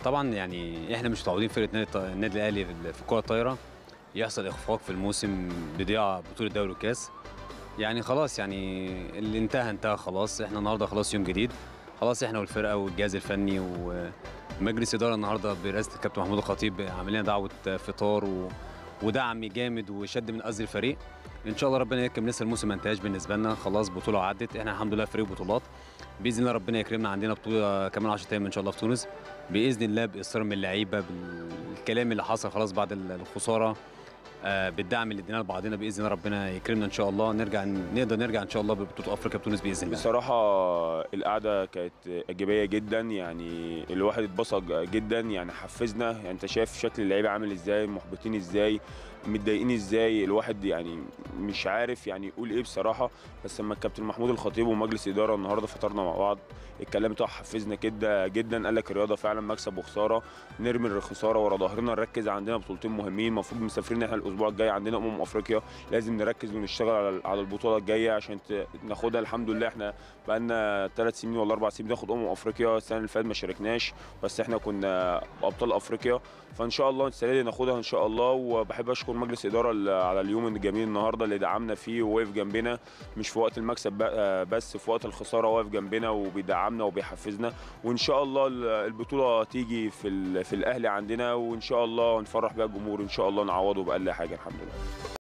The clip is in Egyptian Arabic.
طبعا يعني احنا مش متعودين فرقه نادي الط- النادي الاهلي في في الكره الطايره يحصل اخفاق في الموسم بضياع بطوله دوري والكاس يعني خلاص يعني اللي انتهى انتهى خلاص احنا النهارده خلاص يوم جديد خلاص احنا والفرقه والجهاز الفني ومجلس اداره النهارده برئاسه الكابتن محمود الخطيب عامل لنا دعوه فطار و... ودعم جامد وشد من ازر الفريق ان شاء الله ربنا يكرم لسه الموسم ما انتهاش بالنسبه لنا خلاص بطوله عدت احنا الحمد لله فريق بطولات باذن الله ربنا يكرمنا عندنا بطوله كمان 10 ايام ان شاء الله في تونس باذن الله باصرار من اللعيبه بالكلام اللي حصل خلاص بعد الخساره آه، بالدعم اللي اديناه لبعضنا باذن الله ربنا يكرمنا ان شاء الله نرجع نقدر نرجع ان شاء الله ببطوله افريقيا بتونس باذن الله بصراحة القعدة كانت إيجابية جدا يعني الواحد اتبسط جدا يعني حفزنا يعني أنت شايف شكل اللعيبة عامل إزاي محبطين إزاي متضايقين إزاي الواحد يعني مش عارف يعني يقول إيه بصراحة بس لما الكابتن محمود الخطيب ومجلس إدارة النهاردة فطرنا مع بعض الكلام بتاعه حفزنا كده جدا قال لك الرياضة فعلا مكسب وخسارة نرمي الخسارة ورا ظهرنا نركز عندنا بطولتين مهمين المفروض مسافرين احنا الأسبوع الجاي عندنا أمم أفريقيا لازم نركز ونشتغل على على البطوله الجايه عشان ت- ناخدها الحمد لله احنا بقالنا ثلاث سنين ولا اربع سنين بناخد امم افريقيا السنه اللي فاتت ما شاركناش بس احنا كنا ابطال افريقيا فان شاء الله السنه دي ناخدها ان شاء الله وبحب اشكر مجلس الاداره ال- على اليوم الجميل النهارده اللي دعمنا فيه ووقف جنبنا مش في وقت المكسب بقى- بس في وقت الخساره واقف جنبنا وبيدعمنا وبيحفزنا وان شاء الله ال- البطوله تيجي في ال- في الاهلي عندنا وان شاء الله نفرح بيها الجمهور ان شاء الله نعوضه باقل حاجه الحمد لله